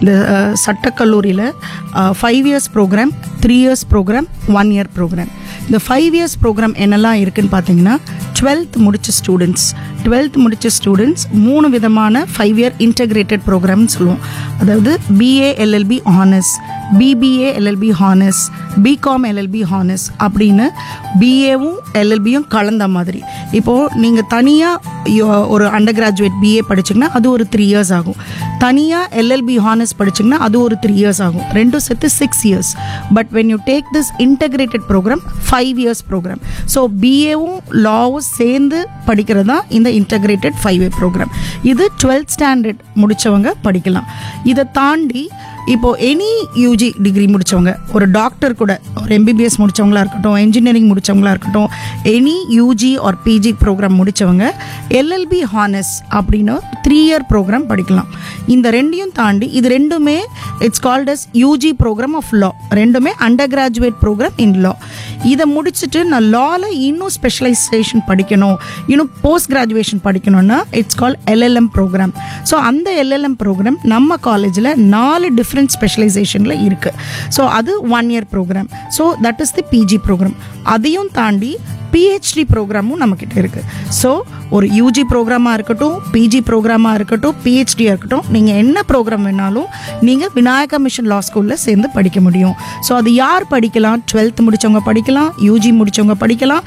இந்த அஹ், சட்டக்கல்லூரியில் five years programme three years programme one year programme இந்த ஃபைவ் இயர்ஸ் ப்ரோக்ராம் என்னெல்லாம் இருக்குன்னு பார்த்தீங்கன்னா டுவெல்த் முடிச்ச ஸ்டூடெண்ட்ஸ் டுவெல்த் முடிச்ச ஸ்டூடெண்ட்ஸ் மூணு விதமான ஃபைவ் இயர் இன்டகிரேட்டட் ப்ரோக்ராம்னு சொல்லுவோம் அதாவது BA LLB honours BBA LLB honours BCom LLB honours அப்படின்னு பிஏவும் எல்எல்பியும் கலந்த மாதிரி இப்போது நீங்கள் தனியாக ஒரு அண்டர் கிராஜுவேட் பிஏ படிச்சிங்கன்னா அது ஒரு த்ரீ இயர்ஸ் ஆகும் தனியாக எல்எல்பி ஹானர்ஸ் படிச்சிங்கன்னா அது ஒரு த்ரீ இயர்ஸ் ஆகும் ரெண்டும் சேர்த்து six years but when you take this integrated programme five years programme so பிஏவும் லாவும் சேர்ந்து படிக்கிறது தான் இந்த இன்டகிரேட்டட் ஃபைவ் இயர் ப்ரோக்ராம் இது டுவெல்த் ஸ்டாண்டர்ட் முடித்தவங்க படிக்கலாம் இதை தாண்டி இப்போ எனி யூஜி டிகிரி முடிச்சவங்க ஒரு டாக்டர் கூட ஒரு எம்பிபிஎஸ் முடிச்சவங்களா இருக்கட்டும் இன்ஜினியரிங் முடிச்சவங்களா இருக்கட்டும் any UG or PG programme முடிச்சவங்க எல்எல்பி ஹானஸ் அப்படின்னு த்ரீ இயர் ப்ரோக்ராம் படிக்கலாம் இந்த ரெண்டையும் தாண்டி இது ரெண்டுமே it's called as UG programme of law ரெண்டுமே undergraduate programme in law இதை முடிச்சுட்டு நான் லாவில் இன்னும் ஸ்பெஷலைசேஷன் படிக்கணும் இன்னும் போஸ்ட் கிராஜுவேஷன் படிக்கணும்னா it's call LLM programme so அந்த எல்எல்எம் ப்ரோக்ராம் நம்ம காலேஜில் நாலு டிஃப்ரெண்ட் ஸ்பெஷலைசேஷனில் இருக்குது ஸோ அது one year programme so that is the PG program அதையும் தாண்டி பிஹெச்டி ப்ரோக்ராமும் நம்மக்கிட்ட இருக்குது ஸோ ஒரு யூஜி ப்ரோக்ராமாக இருக்கட்டும் பிஜி ப்ரோக்ராமாக இருக்கட்டும் பிஹெச்டியாக இருக்கட்டும் நீங்கள் என்ன ப்ரோக்ராம் வேணாலும் நீங்கள் விநாயகா மிஷன் லா ஸ்கூலில் சேர்ந்து படிக்க முடியும் ஸோ அது யார் படிக்கலாம் டுவெல்த் முடித்தவங்க படிக்கலாம் யூஜி முடித்தவங்க படிக்கலாம்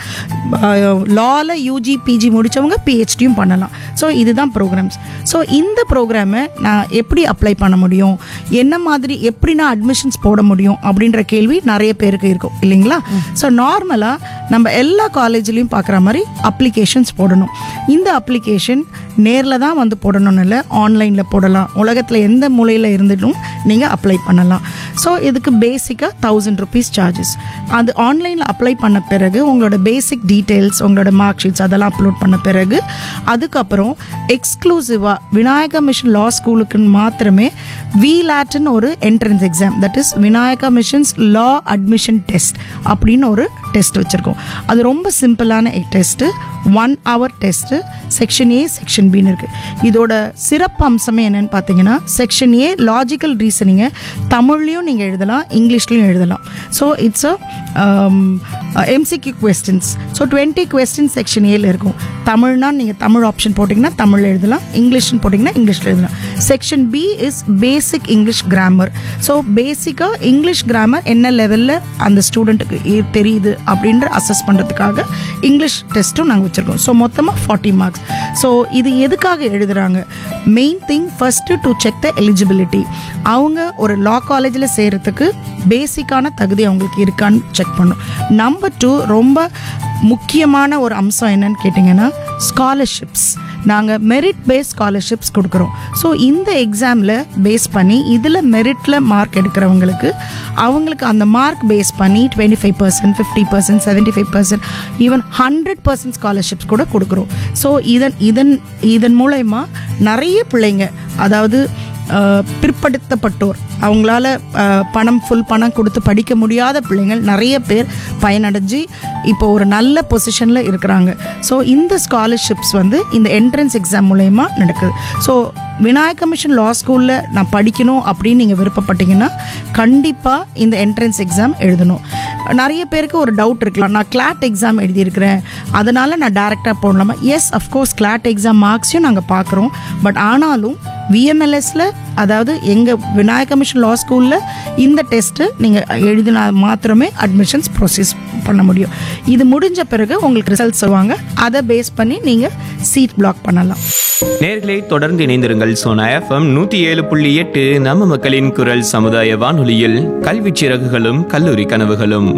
லாவில் யூஜி பிஜி முடித்தவங்க பிஹெச்டியும் பண்ணலாம் ஸோ இதுதான் ப்ரோக்ராம்ஸ் ஸோ இந்த ப்ரோக்ராமை நான் எப்படி அப்ளை பண்ண முடியும் என்ன மாதிரி எப்படி நான் அட்மிஷன்ஸ் போட முடியும் அப்படின்ற கேள்வி நிறைய பேருக்கு இருக்கும் இல்லைங்களா ஸோ நார்மலாக நம்ம எல்லா காலேஜ்லேயும் பார்க்குற மாதிரி அப்ளிகேஷன்ஸ் போடணும் இந்த அப்ளிகேஷன் நேரில் தான் வந்து போடணும்னு இல்லை ஆன்லைனில் போடலாம் உலகத்தில் எந்த மூலையில் இருந்துட்டும் நீங்கள் அப்ளை பண்ணலாம் ஸோ இதுக்கு பேசிக்காக தௌசண்ட் ருபீஸ் சார்ஜஸ் அது ஆன்லைனில் அப்ளை பண்ண பிறகு உங்களோட பேசிக் டீட்டெயில்ஸ் உங்களோட மார்க் ஷீட்ஸ் அதெல்லாம் அப்லோட் பண்ண பிறகு அதுக்கப்புறம் எக்ஸ்க்ளூசிவாக விநாயகா மிஷன் லா ஸ்கூலுக்குன்னு மாத்திரமே விலாட்னு ஒரு entrance exam that is Vinayaka missions law admission test அப்படின்னு ஒரு டெஸ்ட் வச்சுருக்கோம் அது ரொம்ப சிம்பிளான test one hour test section A section பின்னு இருக்குது இதோட சிறப்பு அம்சமே என்னன்னு பார்த்தீங்கன்னா செக்ஷன் ஏ லாஜிக்கல் ரீசனிங்கை தமிழ்லையும் நீங்கள் எழுதலாம் இங்கிலீஷ்லையும் எழுதலாம் so it's a MCQ questions so twenty question section ஏல இருக்கும் தமிழ்னா நீங்கள் தமிழ் ஆப்ஷன் போட்டிங்கன்னா தமிழில் எழுதலாம் இங்கிலீஷ்னு போட்டிங்கன்னா இங்கிலீஷில் எழுதலாம் section B is basic English grammar so பேசிக்காக இங்கிலீஷ் கிராமர் என்ன லெவலில் அந்த ஸ்டூடெண்ட்டுக்கு தெரியுது அப்படின்ற அசஸ் பண்ணுறதுக்காக இங்கிலீஷ் டெஸ்ட்டும் நாங்கள் வச்சுருக்கோம் ஸோ மொத்தமாக ஃபார்ட்டி மார்க்ஸ் ஸோ இது எதுக்காக எழுதுறாங்க main thing first to check the eligibility அவங்க ஒரு லா காலேஜில் சேர்கிறதுக்கு பேசிக்கான தகுதி அவங்களுக்கு இருக்கான்னு செக் பண்ணும் நம்பர் டூ ரொம்ப முக்கியமான ஒரு அம்சம் என்னன்னு கேட்டிங்கன்னா ஸ்காலர்ஷிப்ஸ் நாங்கள் மெரிட் பேஸ் ஸ்காலர்ஷிப்ஸ் கொடுக்குறோம் ஸோ இந்த எக்ஸாமில் பேஸ் பண்ணி இதில் மெரிட்டில் மார்க் எடுக்கிறவங்களுக்கு அவங்களுக்கு அந்த மார்க் பேஸ் பண்ணி twenty five percent fifty percent seventy five percent even hundred percent scholarships கூட கொடுக்குறோம் ஸோ இதன் இதன் இதன் மூலயமா நிறைய பிள்ளைங்க அதாவது அஹ், பிற்படுத்தப்பட்டோர் அவங்களால அஹ், பணம் ஃபுல் பணம் கொடுத்து படிக்க முடியாத பிள்ளைங்கள் நிறைய பேர் பயனடைஞ்சு இப்போ ஒரு நல்ல பொசிஷனில் இருக்கிறாங்க ஸோ இந்த ஸ்காலர்ஷிப்ஸ் வந்து இந்த என்ட்ரன்ஸ் எக்ஸாம் மூலயமா நடக்குது ஸோ விநாயக மிஷன் லா ஸ்கூலில் நான் படிக்கணும் அப்படின்னு நீங்கள் விருப்பப்பட்டீங்கன்னா கண்டிப்பாக இந்த என்ட்ரன்ஸ் எக்ஸாம் எழுதணும் நிறைய பேருக்கு ஒரு டவுட் இருக்கலாம் நான் கிளாட் எக்ஸாம் எழுதியிருக்கிறேன் அதனால் நான் டேரெக்டாக போடலாமா எஸ் அஃப்கோர்ஸ் கிளாட் எக்ஸாம் மார்க்ஸையும் நாங்கள் பார்க்குறோம் பட் ஆனாலும் விஎம்எல்எஸ்ல அதாவது எங்கள் விநாயக மிஷன் லா ஸ்கூலில் இந்த டெஸ்ட்டு நீங்கள் எழுதினா மாத்திரமே அட்மிஷன்ஸ் ப்ரொசீஸ் பண்ண முடியும் இது முடிஞ்ச பிறகு உங்களுக்கு ரிசல்ட் சொல்லுவாங்க அதை பேஸ் பண்ணி நீங்கள் சீட் பிளாக் பண்ணலாம் நேர்களை தொடர்ந்து இணைந்திருங்கள் சோனா எஃப்எம் நூத்தி ஏழு புள்ளி எட்டு நம்ம மக்களின் குரல் சமுதாய வானொலியில் கல்வி சிறகுகளும் கல்லூரி கனவுகளும்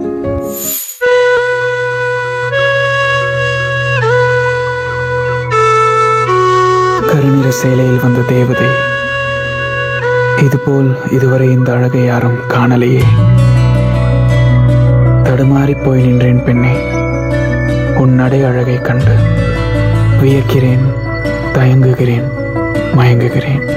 கருநிற சேலையில் வந்த தேவதை இதுபோல் இதுவரை இந்த அழகை யாரும் காணலையே தடுமாறிப் போய் நின்றேன் பெண்ணே உன் நடை அழகை கண்டு வியக்கிறேன் தயங்குகிறேன் மயங்குகிறேன்